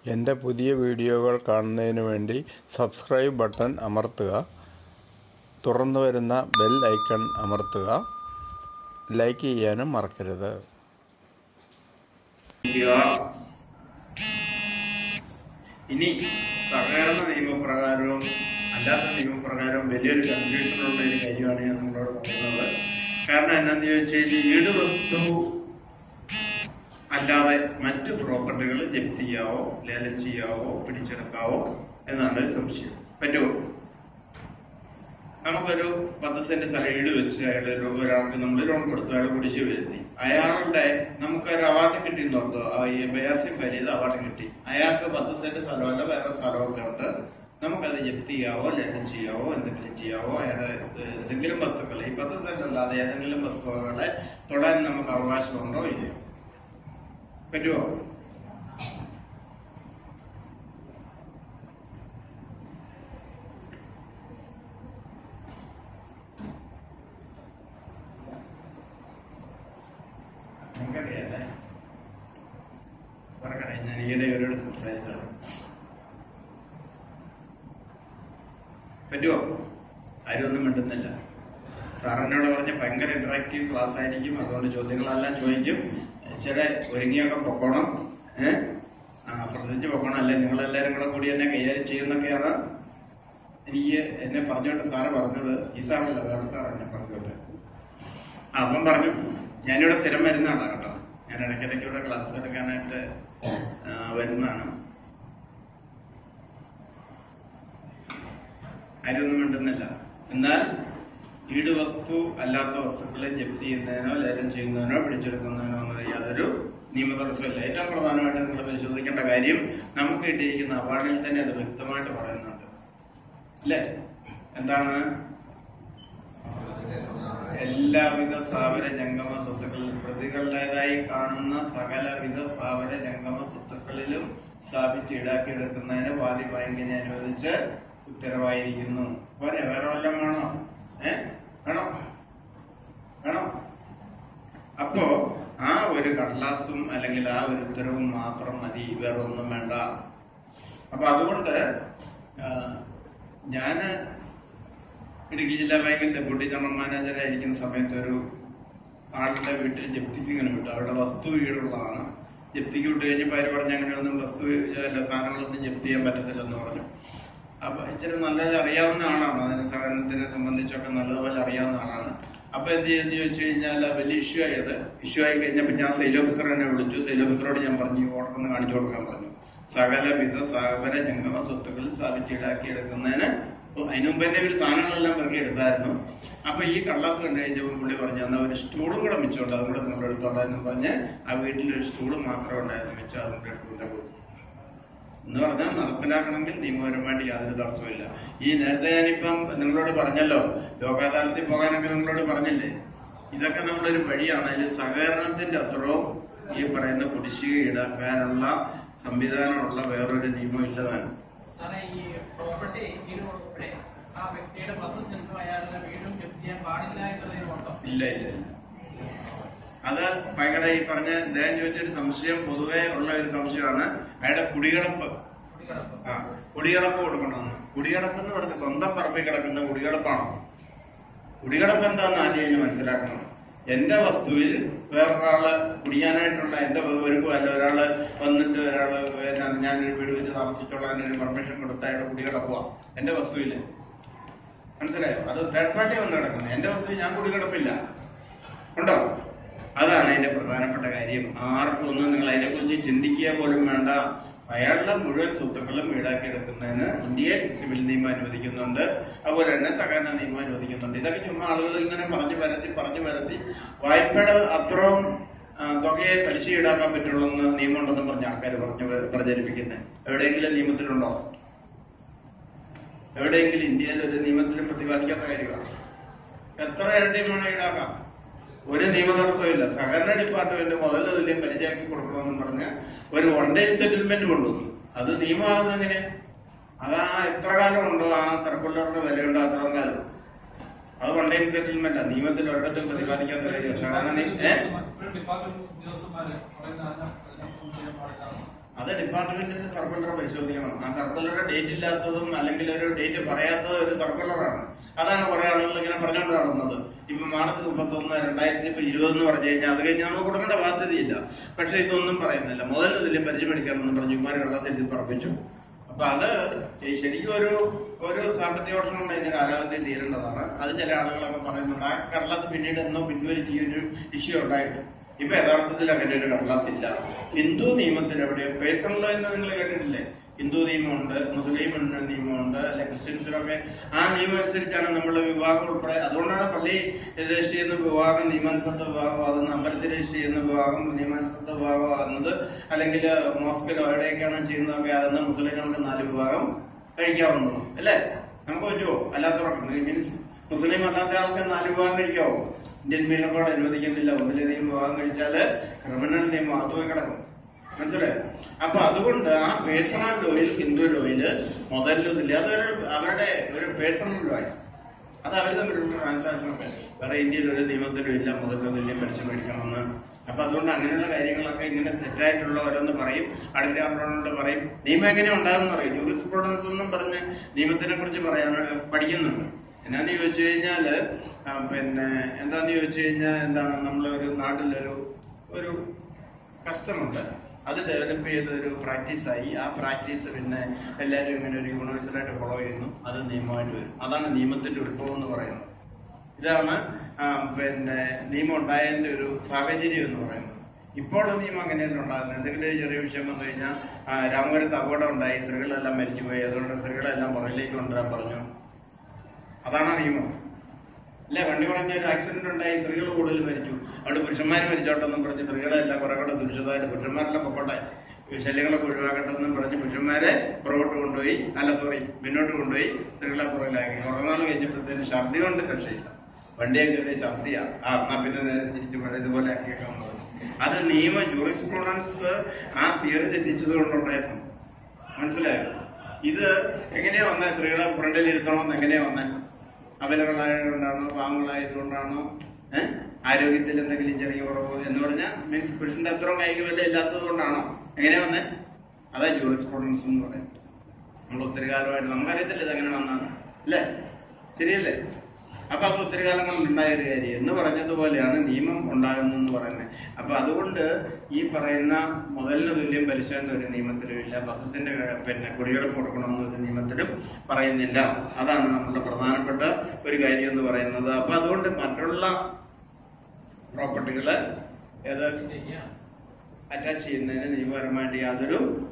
എൻ്റെ പുതിയ വീഡിയോകൾ കാണുന്നതിന് വേണ്ടി സബ്സ്ക്രൈബ് ബട്ടൺ അമർത്തുക തുറന്നു വരുന്ന ബെൽ ഐക്കൺ അമർത്തുക ലൈക്ക് ചെയ്യാനും മറക്കരുത് ഇനി സഹകരണ നിയമപ്രകാരവും അല്ലാത്ത നിയമപ്രകാരവും വലിയൊരു കൺഫ്യൂഷനുള്ള ഒരു കാര്യമാണ് ഞാൻ നിങ്ങളോട് പറയുന്നത് കാരണം എന്നാന്ന് ചോദിച്ചു കഴിഞ്ഞാൽ വീട് വസ്തു അല്ലാതെ മറ്റ് പ്രോപ്പർട്ടികൾ ജപ്തി ചെയ്യാവോ ലേലം ചെയ്യാവോ പിടിച്ചെടുക്കാവോ എന്നാണ് ഒരു സംശയം പറ്റുമോ നമുക്കൊരു പത്ത് സെന്റ് സ്ഥലം ഈട് വെച്ച് അയാൾ ഒരു ഒരാൾക്ക് നമ്മൾ ലോൺ കൊടുത്തു അയാൾ കുടിശ്ശി വരുത്തി അയാളുടെ നമുക്കൊരു അവാർഡ് കിട്ടി നോക്കോ ഈ ബയാസിം ഫരീദ് അവാർഡ് കിട്ടി അയാൾക്ക് പത്ത് സെന്റ് സ്ഥലമല്ല വേറെ സ്ഥലമൊക്കെ ഉണ്ട് നമുക്കത് ജപ്തി ചെയ്യാവോ ലേലം ചെയ്യാവോ എന്തെങ്കിലും ചെയ്യാവോ അയാളുടെ എന്തെങ്കിലും വസ്തുക്കൾ ഈ പത്ത് സെന്റ് അല്ലാതെ ഏതെങ്കിലും വസ്തുക്കളെ തൊടാൻ നമുക്ക് അവകാശമുണ്ടോ ഇല്ലയോ പറ്റുമോ നിങ്ങൾക്കറിയാല്ലേ പറക്കണേ ഞാൻ ഈയിടെ ഇവരോട് സംസാരിച്ചതാണ് പറ്റുമോ ആരും ഒന്നും മിണ്ടുന്നില്ല സാറിനോട് പറഞ്ഞ ഭയങ്കര ഇന്ററാക്റ്റീവ് ക്ലാസ് ആയിരിക്കും അതുകൊണ്ട് ചോദ്യങ്ങളെല്ലാം ചോദിക്കും ചില ഒരുങ്ങിയൊക്കെ പൊക്കോണം ഏഹ് ആ ശ്രദ്ധിച്ച് പൊക്കോണം അല്ലെ നിങ്ങളെല്ലാരും കൂടെ കൂടി എന്നെ കൈകാര്യം ചെയ്യുന്നൊക്കെയാണ് എനിക്ക് എന്നെ പറഞ്ഞോട്ട് സാറ് പറഞ്ഞത് ഈ സാറല്ല വേറെ സാർ എന്നെ പറഞ്ഞോട്ട് ആ അപ്പം പറഞ്ഞു ഞാനിവിടെ സ്ഥിരം വരുന്നതാണ് കേട്ടോ ഞാൻ ഇടയ്ക്കിടയ്ക്ക് ഇവിടെ ക്ലാസ് എടുക്കാനായിട്ട് ആ, വരുന്നതാണ് ആരൊന്നും മിണ്ടുന്നില്ല എന്നാൽ ഈട് വസ്തു അല്ലാത്ത വസ്തുക്കളെ ജപ്തി ചെയ്യുന്നതിനോ ലേലം ചെയ്യുന്നതിനോ പിടിച്ചെടുക്കുന്നതിനോ എന്ന യാതൊരു നിയമ തടസ്സമില്ല ഏറ്റവും പ്രധാനമായിട്ട് നിങ്ങൾ പരിശോധിക്കേണ്ട കാര്യം നമുക്ക് കിട്ടിയിരിക്കുന്ന അവാർഡിൽ തന്നെ അത് വ്യക്തമായിട്ട് പറയുന്നുണ്ട് അല്ലേ എന്താണ് എല്ലാവിധ സ്ഥാവര ജംഗമ സ്വത്തുക്കളിൽ പ്രതികളുടേതായി കാണുന്ന സകലവിധ സ്ഥാവര ജംഗമ സ്വത്തുക്കളിലും സ്ഥാപിച്ച് ഈടാക്കിയെടുക്കുന്നതിന് വാദി ബാങ്കിനെ അനുവദിച്ച് ഉത്തരവായിരിക്കുന്നു പോരെ വേറെ വല്ലതും വേണോ ഏ വേണോ വേണോ അപ്പോ ആ ഒരു കടലാസും അല്ലെങ്കിൽ ആ ഒരു ഉത്തരവും മാത്രം മതി വേറെ ഒന്നും വേണ്ട അപ്പൊ അതുകൊണ്ട് ആ, ഞാന് ഇടുക്കി ജില്ലാ ബാങ്കിൽ ഡെപ്യൂട്ടി ജനറൽ മാനേജർ ആയിരിക്കുന്ന സമയത്ത് ഒരു ആളുടെ വീട്ടിൽ ജപ്തിക്ക് ഇങ്ങനെ വിട്ടു അവരുടെ വസ്തു വീടുള്ളതാണ് ജപ്തിക്ക് വിട്ട് കഴിഞ്ഞപ്പോൾ അവർ പറഞ്ഞ അങ്ങനെയൊന്നും വസ്തു അല്ല സാധനങ്ങളൊന്നും ജപ്തി ചെയ്യാൻ പറ്റത്തില്ലെന്ന് പറഞ്ഞു അപ്പൊ ഇച്ചിരി നല്ലത് അറിയാവുന്ന ആളാണ് അതിന് സഹകരണത്തിനെ സംബന്ധിച്ചൊക്കെ നല്ലതുപോലെ അറിയാവുന്ന ആളാണ് അപ്പൊ എന്ത് ചെയ്തെന്ന് ചോദിച്ചു കഴിഞ്ഞാൽ വലിയ ഇഷ്യൂ ആയത് ഇഷ്യൂ ആയി കഴിഞ്ഞപ്പോൾ ഞാൻ സെയിൽ ഓഫീസർ എന്നെ വിളിച്ചു സെയിൽ ഓഫീസറോട് ഞാൻ പറഞ്ഞു ഈ ഓർഡർ ഒന്ന് കാണിച്ചു കൊടുക്കാൻ പറഞ്ഞു സകലവിധ സ്ഥാപന ജംഗമ സ്വത്തുക്കൾ സ്ഥാപിച്ച് ഈടാക്കി എടുക്കുന്നതിന് അതിനു മുമ്പ് തന്നെ ഇവര് സാധനങ്ങളെല്ലാം പെറുക്കി എടുത്തായിരുന്നു അപ്പൊ ഈ കള്ളാസ് കണ്ടു കഴിഞ്ഞപ്പോൾ പുള്ളി പറഞ്ഞു എന്നാൽ ഒരു സ്റ്റൂളും കൂടെ മിച്ചമുണ്ട് അതും കൂടെ നിങ്ങൾ എടുത്തോളാന്ന് പറഞ്ഞ് ആ വീട്ടിൽ ഒരു സ്റ്റൂള് മാത്രമേ ഉണ്ടായിരുന്നു മിച്ചം അതും കൂടെ എടുത്തുകൊണ്ട് പോയി എന്ന് പറഞ്ഞാൽ നടപ്പിലാക്കണമെങ്കിൽ നിയമപരമായിട്ട് യാതൊരു തടസ്സമില്ല ഈ നേരത്തെ ഞാനിപ്പം നിങ്ങളോട് പറഞ്ഞല്ലോ ലോകാദാലത്തിൽ പോകാനൊക്കെ നിങ്ങളോട് പറഞ്ഞില്ലേ ഇതൊക്കെ നമ്മളൊരു വഴിയാണ് അതിൽ സഹകരണത്തിന്റെ അത്രയും ഈ പറയുന്ന കുടിശ്ശിക ഈടാക്കാനുള്ള സംവിധാനമുള്ള വേറൊരു നിയമം ഇല്ലതാണ് സാറേ ഈ പ്രോപ്പർട്ടി വീട് ഉൾപ്പെടെ ആ വ്യക്തിയുടെ പത്ത് സെന്റും അയാളുടെ വീടും ജപ്തി ചെയ്യാൻ പാടില്ല എന്നുള്ളതിനുണ്ടോ ഇല്ല ഇല്ല ഇല്ല. അത് ഭയങ്കര ഈ പറഞ്ഞ അദ്ദേഹം ചോദിച്ചൊരു സംശയം പൊതുവെ ഉള്ള ഒരു സംശയമാണ് അയാളുടെ കുടികിടപ്പ് കുടിക്കിടപ്പ് ആ കുടികിടപ്പ് കൊടുക്കണമെന്ന് കുടികിടപ്പ് എന്ന് പറഞ്ഞ സ്വന്തം പറമ്പിൽ കിടക്കുന്ന കുടികിടപ്പാണോ കുടികിടപ്പ് എന്താന്ന് ആദ്യം കഴിഞ്ഞ് മനസ്സിലാക്കണം എന്റെ വസ്തുവിൽ വേറൊരാള് കുടിയാനായിട്ടുള്ള എന്റെ ഒരുക്കും അല്ല ഒരാള് വന്നിട്ട് ഒരാള് പിന്നെ ഞാനൊരു വീട് വെച്ച് താമസിച്ചോളാൻ ഒരു പെർമിഷൻ കൊടുത്ത അയാളുടെ കുടികിടക്കുക എന്റെ വസ്തുവില് മനസ്സിലായോ അത് തേർഡ് പാർട്ടി വന്ന് കിടക്കുന്നത് എന്റെ വസ്തുവിൽ ഞാൻ കുടികിടപ്പില്ല ഉണ്ടോ അതാണ് അതിന്റെ പ്രധാനപ്പെട്ട കാര്യം ആർക്കും ഒന്നും നിങ്ങൾ അതിനെക്കുറിച്ച് ചിന്തിക്കുക പോലും വേണ്ട അയാളുടെ മുഴുവൻ സ്വത്തുക്കളും ഈടാക്കി എടുക്കുന്നതിന് ഇന്ത്യൻ സിവിൽ നിയമം അനുവദിക്കുന്നുണ്ട് അതുപോലെ തന്നെ സഹകരണ നിയമം അനുവദിക്കുന്നുണ്ട് ഇതൊക്കെ ചുമ്മാ ആളുകൾ ഇങ്ങനെ പറഞ്ഞു പരത്തി പറഞ്ഞു പരത്തി വായ്പയുടെ അത്രയും ആ, തുകയെ പലിശ ഈടാക്കാൻ പറ്റുള്ളൂ എന്ന് നിയമമുണ്ടെന്ന് പറഞ്ഞ ആൾക്കാർ പറഞ്ഞു പ്രചരിപ്പിക്കുന്നത് എവിടെയെങ്കിലും നിയമത്തിലുണ്ടോ എവിടെയെങ്കിലും ഇന്ത്യയിൽ ഒരു നിയമത്തിലും പ്രതിപാദിക്കാത്ത കാര്യമാണ് എത്ര ഇരട്ടിയും വേണം ഈടാക്കാം ഒരു നിയമ തടസ്സമില്ല സഹകരണ ഡിപ്പാർട്ട്മെന്റ് മുതൽ തുല്യം പരിചയമാക്കി കൊടുക്കണമെന്ന് പറഞ്ഞ് ഒരു വൺ ഡേ സെറ്റിൽമെന്റ് കൊണ്ടുവന്നു അത് നിയമമാകുന്ന എങ്ങനെ അത് ആ എത്ര കാലം ഉണ്ടോ ആ സർക്കുലറിന്റെ വിലയുണ്ടോ അത്രയും കാലം അത് വൺ ഡേ സെറ്റിൽമെന്റ് നിയമത്തിൽ ഒരിടത്തും പ്രതിപാദിക്കാത്ത കാര്യം സഹകരണ നി- ഏ? ഡിപ്പാർട്ട്മെന്റ് ഉദ്യോഗസ്ഥന്മാര് പറയുന്ന ചെയ്യാൻ പാടില്ല അത് ഡിപ്പാർട്ട്മെന്റിന്റെ സർക്കുലർ പരിശോധിക്കണം ആ സർക്കുലർ ഡേറ്റ് ഇല്ലാത്തതും അല്ലെങ്കിൽ ഒരു ഡേറ്റ് പറയാത്തതും ഒരു സർക്കുലറാണ് അതാണ് കുറെ ആളുകൾ ഇങ്ങനെ പറഞ്ഞുകൊണ്ട് നടന്നത് ഇപ്പൊ മാർച്ച് മുപ്പത്തൊന്ന് രണ്ടായിരത്തി ഇപ്പൊ ഇരുപത് എന്ന് പറഞ്ഞു കഴിഞ്ഞാൽ അത് കഴിഞ്ഞ് നമ്മൾ കൊടുക്കേണ്ട ബാധ്യതയില്ല പക്ഷെ ഇതൊന്നും പറയുന്നില്ല മുതൽ തുല്യം പരിചയമെടുക്കാമെന്ന് പറഞ്ഞു ഇമാരെ കള്ളത്തിൽ എഴുതി പറപ്പിച്ചു അപ്പൊ അത് ഈ ശരിക്കും ഒരു ഒരു സാമ്പത്തിക വർഷം കൊണ്ട് അതിന്റെ കാലാവധി തീരേണ്ടതാണ് അത് ചില ആളുകളൊക്കെ പറയുന്നുണ്ട് ആ കടലാസ് പിന്നീട് എന്നോ പിൻവലിച്ച് ഈ ഒരു ഇഷ്യൂ ഉണ്ടായിട്ട് ഇപ്പൊ യഥാർത്ഥത്തിൽ അങ്ങനെ ഒരു കടലാസ് ഇല്ല ഹിന്ദു നിയമത്തിൽ എവിടെയോ പേഴ്സണൽ ലോ എന്ന് നിങ്ങൾ കേട്ടിട്ടില്ലേ ഹിന്ദു നിയമമുണ്ട് മുസ്ലിം നിയമമുണ്ട് അല്ലെ ക്രിസ്ത്യൻസിനൊക്കെ ആ നിയമം അനുസരിച്ചാണ് നമ്മൾ വിവാഹം ഉൾപ്പെടെ അതുകൊണ്ടാണ് പള്ളി രജിസ്റ്റർ ചെയ്യുന്ന വിവാഹം നിയമാനുസൃത വിവാഹമാകുന്നത് അമ്പലത്തിൽ രജിസ്റ്റർ ചെയ്യുന്ന വിവാഹം നിയമാനുസൃത വിവാഹമാകുന്നത് അല്ലെങ്കിൽ മോസ്കിലോ എവിടെയൊക്കെയാണ് ചെയ്യുന്നതൊക്കെ ആകുന്നത് മുസ്ലിങ്ങൾക്ക് നാല് വിവാഹം കഴിക്കാവുന്നത് അല്ലേ നമുക്ക് പറ്റുമോ അല്ലാത്തവർക്ക് മീൻസ് മുസ്ലിം അല്ലാത്ത ആൾക്ക് നാല് വിവാഹം കഴിക്കാവോ ഇന്ത്യൻ പീനൽ കോഡ് അനുവദിക്കുന്നില്ല ഒന്നിലധികം വിവാഹം കഴിച്ചാല് ക്രിമിനൽ നിയമം അതുമായി കിടക്കും മനസ്സിലായോ അപ്പൊ അതുകൊണ്ട് ആ പേഴ്സണൽ ലോയിൽ ഹിന്ദു ലോയില് മുതലില്ല അതൊരു അവരുടെ ഒരു പേഴ്സണൽ ലോയാണ് അത് അവർ തമ്മിലുള്ള ട്രാൻസാക്ഷൻ ഒക്കെ വേറെ ഇന്ത്യയിൽ ഒരു നിയമത്തിലും ഇല്ല മുതലിന് തുല്യം പലിശ മേടിക്കണമെന്ന് അപ്പൊ അതുകൊണ്ട് അങ്ങനെയുള്ള കാര്യങ്ങളൊക്കെ ഇങ്ങനെ തെറ്റായിട്ടുള്ള ഓരോന്ന് പറയും അടുത്ത ആളോട് പറയും നിയമം എങ്ങനെ ഉണ്ടാകുന്ന പറയും ജൂറിസ്പ്രുഡൻസ് എന്നും പറഞ്ഞ് നിയമത്തിനെ കുറിച്ച് പറയാൻ പഠിക്കുന്നുണ്ട് എന്നാന്ന് ചോദിച്ചു കഴിഞ്ഞാല് ആ, പിന്നെ എന്താന്ന് ചോദിച്ചു കഴിഞ്ഞാൽ എന്താണ് നമ്മളൊരു നാട്ടിലൊരു ഒരു കസ്റ്റമുണ്ട് അത് ഡെവലപ്പ് ചെയ്ത ഒരു പ്രാക്ടീസായി ആ പ്രാക്ടീസ് പിന്നെ എല്ലാവരും ഇങ്ങനെ ഒരു യൂണിവേഴ്സലായിട്ട് ഫോളോ ചെയ്യുന്നു അത് നിയമമായിട്ട് വരും അതാണ് നിയമത്തിന്റെ ഉത്ഭവം എന്ന് പറയുന്നത് ഇതാണ് ആ, പിന്നെ നിയമം ഉണ്ടായതിന്റെ ഒരു സാഹചര്യം എന്ന് പറയുന്നത് ഇപ്പോൾ നിയമം അങ്ങനെയല്ല ഉണ്ടാകുന്നത് എന്തെങ്കിലും ഒരു ചെറിയ വിഷയം വന്നു കഴിഞ്ഞാൽ ആ, രാമപുരത്ത് അപകടം ഉണ്ടായി സ്ത്രീകളെല്ലാം മരിച്ചുപോയി അതുകൊണ്ട് സ്ത്രീകളെല്ലാം പുറകിലേക്ക് കൊണ്ടുവരാൻ പറഞ്ഞു അതാണ് നിയമം അല്ലെ വണ്ടി പറഞ്ഞ ഒരു ആക്സിഡന്റ് ഉണ്ടായി സ്ത്രീകൾ കൂടുതൽ മരിച്ചു അവിടെ പുരുഷന്മാർ മരിച്ചോട്ടെന്നും പറഞ്ഞ് സ്ത്രീകളെല്ലാം കുറെ കൂടെ സുരക്ഷിതമായിട്ട് പുരുഷന്മാരെല്ലാം പൊക്കോട്ടെ ഈ ശല്യങ്ങളൊക്കെ ഒഴിവാക്കട്ടെന്നും പറഞ്ഞ് പുരുഷന്മാരെ പുറകോട്ട് കൊണ്ടുപോയി അല്ല സോറി മുന്നോട്ട് കൊണ്ടുപോയി സ്ത്രീകളെ പുറകിലാക്കി കുറെ നാൾ കഴിഞ്ഞപ്പോഴത്തേന് ഛർദി കൊണ്ട് രക്ഷയില്ല വണ്ടിയൊക്കെ ഒരു ഛർദിയാ ആ എന്നാ പിന്നെ നേരെ തിരിച്ചു പോയി ഇതുപോലെ ആക്കിയേക്കാൻ പറഞ്ഞു അത് നിയമ ജൂറിസ്പ്രുഡൻസ് ആ തിയറി തെറ്റിച്ചത് കൊണ്ടുണ്ടായ സംഭവം മനസ്സിലായോ ഇത് എങ്ങനെയാ വന്നത് സ്ത്രീകളെ ഫ്രണ്ടിൽ ഇരുത്തണമെന്ന് എങ്ങനെയാ വന്നത് അബലകളായതുകൊണ്ടാണോ പാവങ്ങളായതുകൊണ്ടാണോ ഏഹ് ആരോഗ്യത്തിൽ എന്തെങ്കിലും ചെറിയ കുറവ് എന്ന് പറഞ്ഞാൽ മീൻസ് പുരുഷന്റെ അത്രയും കായിക ബലം ഇല്ലാത്തത് കൊണ്ടാണോ എങ്ങനെയാ വന്നേ അതാ ജൂറിസ്പ്രുഡൻസ് എന്ന് പറയുന്നത് നമ്മൾ ഒത്തിരി കാലമായിട്ട് നമുക്കറിയത്തില്ല ഇത് എങ്ങനെ വന്നാണ് അല്ലേ ശരിയല്ലേ അപ്പൊ അത് ഒത്തിരി കാലം കൊണ്ട് ഉണ്ടായ ഒരു കാര്യം എന്ന് പറഞ്ഞതുപോലെയാണ് നിയമം ഉണ്ടാകുന്നതെന്ന് പറയുന്നത് അപ്പൊ അതുകൊണ്ട് ഈ പറയുന്ന മുതലിന് തുല്യം പലിശ എന്നൊരു നിയമത്തിലും ഇല്ല പത്രത്തിന്റെ പിന്നെ കുടികൾക്ക് കൊടുക്കണമെന്ന് ഒരു നിയമത്തിലും പറയുന്നില്ല അതാണ് നമ്മുടെ പ്രധാനപ്പെട്ട ഒരു കാര്യം എന്ന് പറയുന്നത് അപ്പൊ അതുകൊണ്ട് മറ്റുള്ള പ്രോപ്പർട്ടികള് ഏത് ചെയ്യാം അറ്റാച്ച് ചെയ്യുന്നതിന് നിയമപരമായിട്ട് യാതൊരു